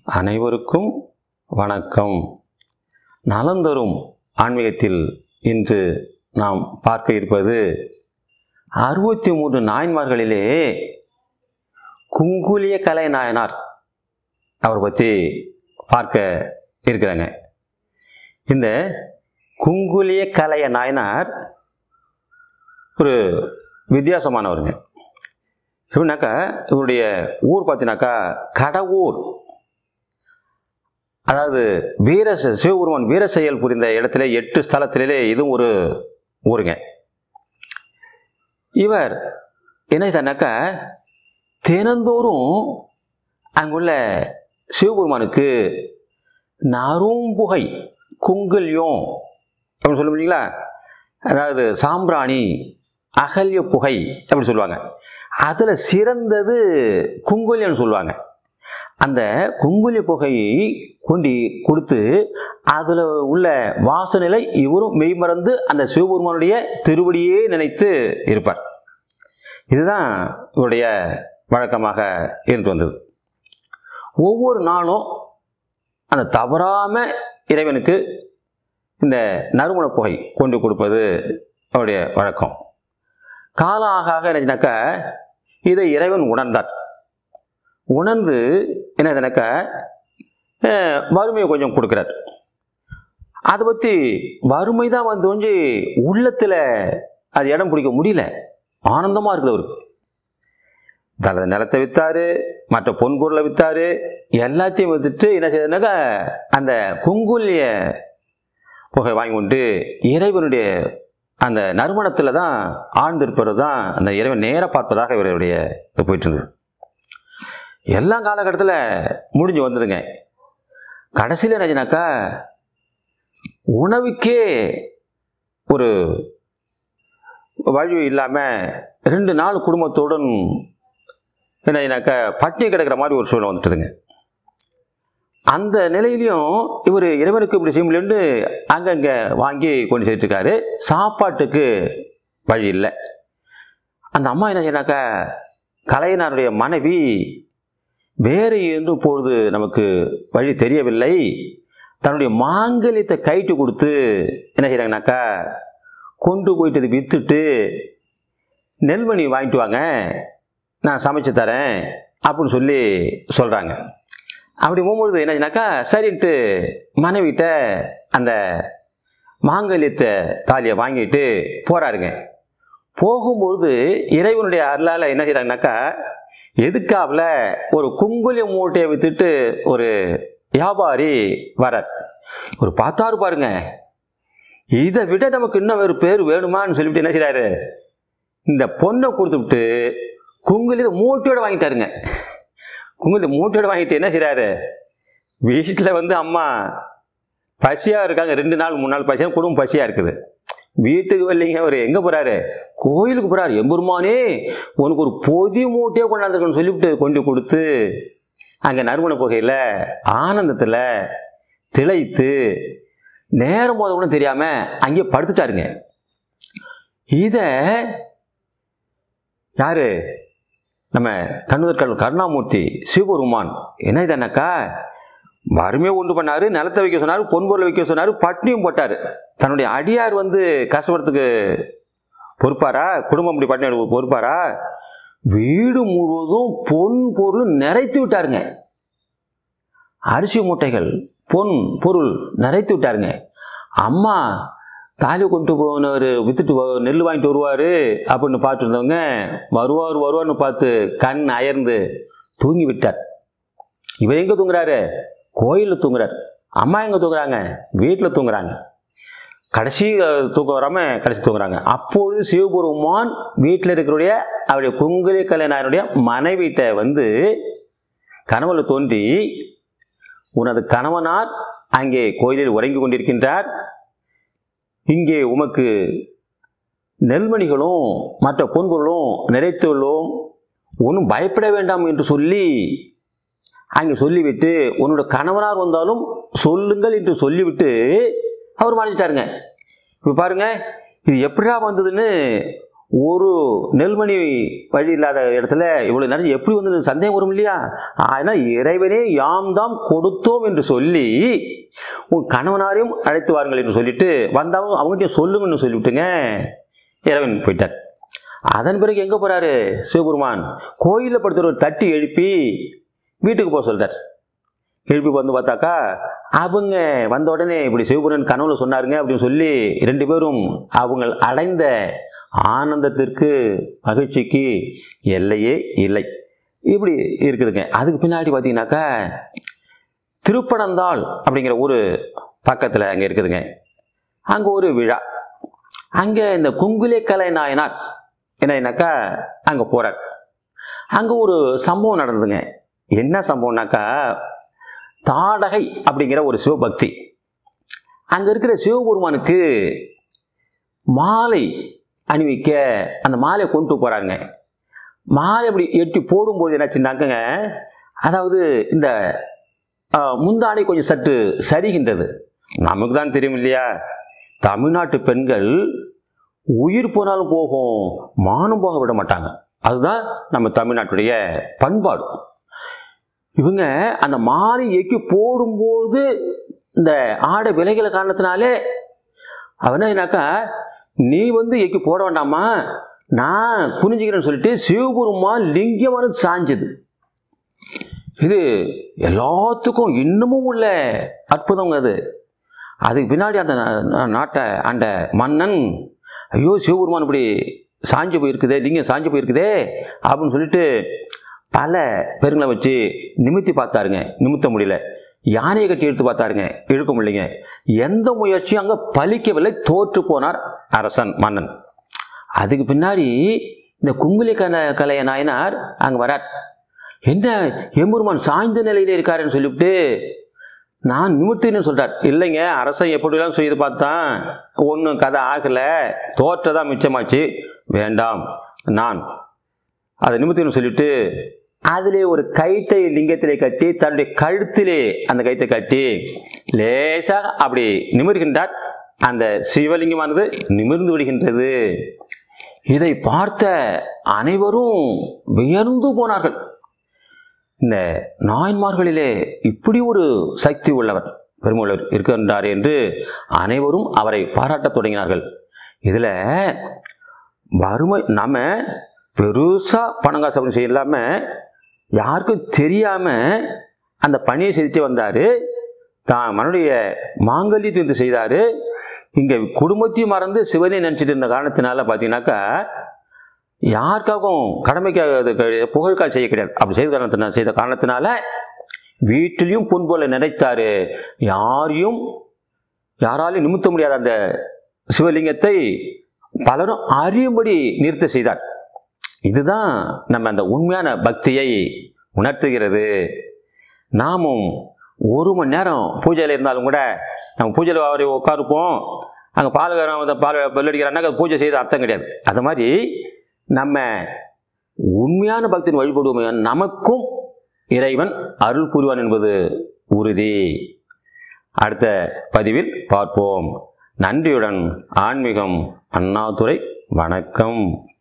அனைவருக்கும் வணக்கம் நலந்தரும் ஆன்மீகத்தில் இன்று நாம் பார்க்க இருப்பது அறுபத்தி மூன்று நாயன்மார்களிலே குங்குலிய கலை நாயனார் அவர் பற்றி பார்க்க இருக்கிறாங்க இந்த குங்குலிய கலைய நாயனார் ஒரு வித்தியாசமானவருங்க எப்படின்னாக்கா இவருடைய ஊர் பார்த்தீங்கன்னாக்கா கடவுர் அதாவது வீர செ- சிவபெருமான் வீர செயல் புரிந்த இடத்துல எட்டு ஸ்தலத்திலே இதுவும் ஒரு ஊருங்க இவர் என்ன செய்தானாக்கா தினந்தோறும் அங்குள்ள சிவபெருமானுக்கு நறும்புகை குங்குல்யம் அப்படின்னு சொல்ல முடியுங்களா அதாவது சாம்பிராணி அகல்ய புகை அப்படி சொல்லுவாங்க அதில் சிறந்தது குங்குல்யம்னு சொல்லுவாங்க அந்த குங்குலிய புகையை கொண்டு கொடுத்து அதில் உள்ள வாசநிலை இவரும் மெய்மறந்து அந்த சிவபெருமானுடைய திருவடியே நினைத்து இருப்பார் இதுதான் இவருடைய வழக்கமாக இருந்து வந்தது ஒவ்வொரு நாளும் அந்த தவறாம இறைவனுக்கு இந்த நறுமண புகை கொண்டு கொடுப்பது அவருடைய வழக்கம் காலம் ஆக ஆக என்னச்சுனாக்கா இதை இறைவன் உணர்ந்தார் உணர்ந்து என்னதுனாக்கா அஹ், வறுமையை கொஞ்சம் கொடுக்குறார் அதை பற்றி வறுமை தான் வந்து கொஞ்சி உள்ளத்தில் அது இடம் பிடிக்க முடியல ஆனந்தமாக இருக்குது அவருக்கு தனது நிலத்தை விற்றாரு மற்ற பொன் பொருளை விற்றாரு எல்லாத்தையும் விற்றுட்டு என்ன செய்யுதுனாக்கா அந்த குங்குலிய புகை வாங்கி கொண்டு இறைவனுடைய அந்த நறுமணத்தில் தான் ஆழ்ந்திருப்பது தான் அந்த இறைவன் நேராக பார்ப்பதாக இவருடைய இது போயிட்டு இருந்தது எல்லா காலகட்டத்தில் முடிஞ்சு வந்ததுங்க கடைசியில் என்னாச்சுனாக்கா உணவுக்கே ஒரு வழி இல்லாமல் ரெண்டு நாள் குடும்பத்துடன் என்னன்னாக்கா பட்டினி கிடக்கிற மாதிரி ஒரு சூழ்நிலை வந்துட்டுதுங்க அந்த நிலையிலையும் இவர் இறைவனுக்கு இப்படி செய்ய முடியலன்னு அங்கங்கே வாங்கி கொண்டு சேர்த்து இருக்காரு சாப்பாட்டுக்கு வழி இல்லை அந்த அம்மா என்ன செய்யறாக்கா கலைஞனுடைய மனைவி வேறு எந்த பொழுது நமக்கு வழி தெரியவில்லை தன்னுடைய மாங்கல்யத்தை கைட்டு கொடுத்து என்ன செய்கிறாங்கனாக்கா கொண்டு போயிட்டு அதை விற்றுட்டு நெல்மணி வாங்கிட்டு வாங்க நான் சமைச்சு தரேன் அப்படின்னு சொல்லி சொல்கிறாங்க அப்படி போகும்பொழுது என்னாச்சுனாக்கா சரின்ட்டு மனைவிட்ட அந்த மாங்கல்யத்தை தாலியை வாங்கிட்டு போகிறாருங்க போகும்பொழுது இறைவனுடைய அருளால் என்ன செய்கிறாங்கனாக்கா எதுக்காவில் ஒரு குங்குலிய மூட்டையை வித்துட்டு ஒரு வியாபாரி வரார் ஒரு பார்த்தாரு பாருங்க இதை விட நமக்கு இன்னும் ஒரு பேர் வேணுமான்னு சொல்லிட்டு என்ன செய்றாரு இந்த பொண்ணை கொடுத்துவிட்டு குங்குலியத்தை மூட்டையோட வாங்கிட்டாருங்க குங்குலியத்தை மூட்டையோட வாங்கிட்டு என்ன செய்றாரு வீட்டில் வந்து அம்மா பசியாக இருக்காங்க ரெண்டு நாள் மூணு நாள் பசியாக குடும்பம் பசியாக இருக்குது வீட்டுக்கு வரலைங்க அவர் எங்கே போகிறாரு கோயிலுக்கு போகிறாரு எம்பெருமானே உனக்கு ஒரு பொதி மூட்டையே கொண்டாந்துருக்கணும்னு சொல்லிவிட்டு கொண்டு கொடுத்து அங்கே நறுமண புகையில் ஆனந்தத்தில் திளைத்து நேரம் போத கூட தெரியாமல் அங்கேயே படுத்துட்டாருங்க இதை யாரு நம்ம கண்ணுதற்கல் கருணாமூர்த்தி சிவபெருமான் என்ன இதனாக்கா வறுமையை உண்டு பண்ணாரு நிலத்தை வைக்க சொன்னார் பொன்பொருளை வைக்க சொன்னார் பட்டினியும் போட்டார் தன்னுடைய அடியார் வந்து கஷ்டப்படுறதுக்கு பொறுப்பாரா குடும்பம் இப்படி பட்டினி பொறுப்பாரா வீடு முழுவதும் பொன் பொருள் நிறைத்து விட்டாருங்க அரிசி மூட்டைகள் பொன் பொருள் நிறைத்து விட்டாருங்க அம்மா தாலி கொண்டு போனவர் வித்துட்டு வ- நெல் வாங்கிட்டு வருவார் அப்படின்னு பார்த்துட்டு இருந்தவங்க வருவார் வருவார்னு பார்த்து கண் அயர்ந்து தூங்கி விட்டார் இவர் எங்கே தூங்குறாரு கோயிலில் தூங்குறாரு அம்மா எங்கே தூங்குறாங்க வீட்டில் தூங்குறாங்க கடைசி அஹ், தூக்கம் வராமல் கடைசி தூங்குறாங்க அப்பொழுது சிவபெருமான் வீட்டில் இருக்கிறவுடைய அவருடைய குங்குலி கல்யாணருடைய மனைவிட்ட வந்து கனவுல தோன்றி உனது கணவனார் அங்கே கோயிலில் உறங்கி கொண்டிருக்கின்றார் இங்கே உமக்கு நெல்மணிகளும் மற்ற பொன்பொருளும் நிறைத்துள்ளோம் ஒன்றும் பயப்பட வேண்டாம் என்று சொல்லி அங்கே சொல்லிவிட்டு உன்னோட கணவனார் வந்தாலும் சொல்லுங்கள் என்று சொல்லிவிட்டு அவர் மறைஞ்சிட்டாருங்க இப்போ பாருங்க இது எப்படிடா வந்ததுன்னு ஒரு நெல்மணி வழி இல்லாத இடத்துல இவ்வளவு நிறைய எப்படி வந்து சந்தேகம் வரும் இல்லையா அதனால் இறைவனே யாம் தாம் கொடுத்தோம் என்று சொல்லி உன் கணவனாரையும் அழைத்து வாருங்கள் என்று சொல்லிட்டு வந்தாலும் அவங்ககிட்ட சொல்லுங்கன்னு சொல்லிவிட்டுங்க இறைவன் போயிட்டார் அதன் பிறகு எங்கே போறாரு சிவபெருமான் கோயிலில் படுத்துறவர் தட்டி எழுப்பி வீட்டுக்கு போக சொல்றார் எழுப்பி வந்து பார்த்தாக்கா அவங்க வந்த உடனே இப்படி சிவபுரன் கனவுல சொன்னாருங்க அப்படின்னு சொல்லி ரெண்டு பேரும் அவங்க அடைந்த ஆனந்தத்திற்கு மகிழ்ச்சிக்கு எல்லையே இல்லை இப்படி இருக்குதுங்க அதுக்கு பின்னாடி பார்த்தீங்கன்னாக்கா திருப்பனந்தாள் அப்படிங்கிற ஒரு பக்கத்தில் அங்கே இருக்குதுங்க அங்கே ஒரு விழா அங்கே இந்த குங்குலே கலை நாயனார் என்னன்னாக்கா அங்கே போகிறார் அங்கே ஒரு சம்பவம் நடந்ததுங்க என்ன சம்பவம்னாக்கா தாடகை அப்படிங்கிற ஒரு சிவபக்தி அங்கே இருக்கிற சிவபெருமானுக்கு மாலை அணிவிக்க அந்த மாலையை கொண்டு போகிறாங்க மாலை அப்படி எட்டி போடும்போது என்னாச்சுன்னாக்கங்க அதாவது இந்த ஆஹ், முந்தானை கொஞ்சம் சற்று சரிகின்றது நமக்கு தான் தெரியும் இல்லையா தமிழ்நாட்டு பெண்கள் உயிர் போனாலும் போகும் மானம் போக விட மாட்டாங்க அதுதான் நம்ம தமிழ்நாட்டுடைய பண்பாடு இவங்க அந்த மாறி எக்கி போடும்போது இந்த ஆடை விலைகளை காரணத்தினாலே அவனா என்னாக்கா நீ வந்து எக்கி போட வேண்டாமா நான் குனிஞ்சிக்கிறேன்னு சொல்லிட்டு சிவபெருமான் லிங்கமானது சாஞ்சது இது எல்லாத்துக்கும் இன்னமும் உள்ள அற்புதங்க அது அதுக்கு பின்னாடி அந்த நா- நா- நாட்டை ஆண்ட மன்னன் ஐயோ சிவபெருமான் இப்படி சாஞ்சு போயிருக்குதே லிங்கம் சாஞ்சு போயிருக்குதே அப்படின்னு சொல்லிட்டு பல பெருங்களை வச்சு நிமித்தி பார்த்தாருங்க நிமித்த முடியல யானையை கட்டி எடுத்து பார்த்தாருங்க இழுக்க முடியலைங்க எந்த முயற்சியும் அங்கே பலிக்கவில்லை தோற்று போனார் அரசன் மன்னன் அதுக்கு பின்னாடி இந்த குங்குலி கல கலைய நாயனார் அங்கே வரார் என்ன எம்பெருமான் சாய்ந்த நிலையில இருக்காருன்னு சொல்லிவிட்டு நான் நிமித்தின்னு சொல்றார் இல்லைங்க அரசன் எப்படிலாம் செய்து பார்த்தான் ஒன்றும் கதை ஆகலை தோற்றதான் மிச்சமாச்சு வேண்டாம் நான் அதை நிமித்தின்னு சொல்லிட்டு அதிலே ஒரு கயிற்றை லிங்கத்திலே கட்டி தன்னுடைய கழுத்திலே அந்த கயிற்றை கட்டி லேசாக அப்படி நிமிர்கின்றார் அந்த சிவலிங்கமானது நிமிர்ந்து விடுகின்றது இதை பார்த்த அனைவரும் வியர்ந்து போனார்கள் இந்த நாயன்மார்களிலே இப்படி ஒரு சக்தி உள்ளவர் பெருமூலர் இருக்கின்றார் என்று அனைவரும் அவரை பாராட்டத் தொடங்கினார்கள் இதில் வறுமை நம்ம பெருசாக பணம் காசு அப்படி செய்யலாம யாருக்கும் தெரியாமல் அந்த பணியை செஞ்சுட்டு வந்தார் தான் மனுடைய மாங்கல்யத்தை வந்து செய்தார் இங்கே குடும்பத்தையும் மறந்து சிவனை நினச்சிட்டு இருந்த காரணத்தினால பார்த்தீங்கன்னாக்கா யாருக்காகவும் கடமைக்காக அது கிடையாது, புகழுக்காக செய்ய கிடையாது அப்படி செய்த காரணத்தினால செய்த காரணத்தினால வீட்டிலையும் பொன் போல நினைத்தாரு யாரையும் யாராலையும் நிமித்த முடியாத அந்த சிவலிங்கத்தை பலரும் அறியும்படி நிறுத்த செய்தார் இதுதான் நம்ம அந்த உண்மையான பக்தியை உணர்த்துகிறது நாமும் ஒரு மணி நேரம் பூஜையில் இருந்தாலும் கூட நம்ம பூஜையில் அவரை உட்காருப்போம் அங்கே பால் வந்து பால் பெல்லடிக்கிறாங்க அது பூஜை செய்த அர்த்தம் கிடையாது அது மாதிரி நம்ம உண்மையான பக்தியின் வழிபடுவோமே நமக்கும் இறைவன் அருள் புரிவான் என்பது உறுதி அடுத்த பதிவில் பார்ப்போம் நன்றியுடன் ஆன்மீகம் அண்ணாதுரை வணக்கம்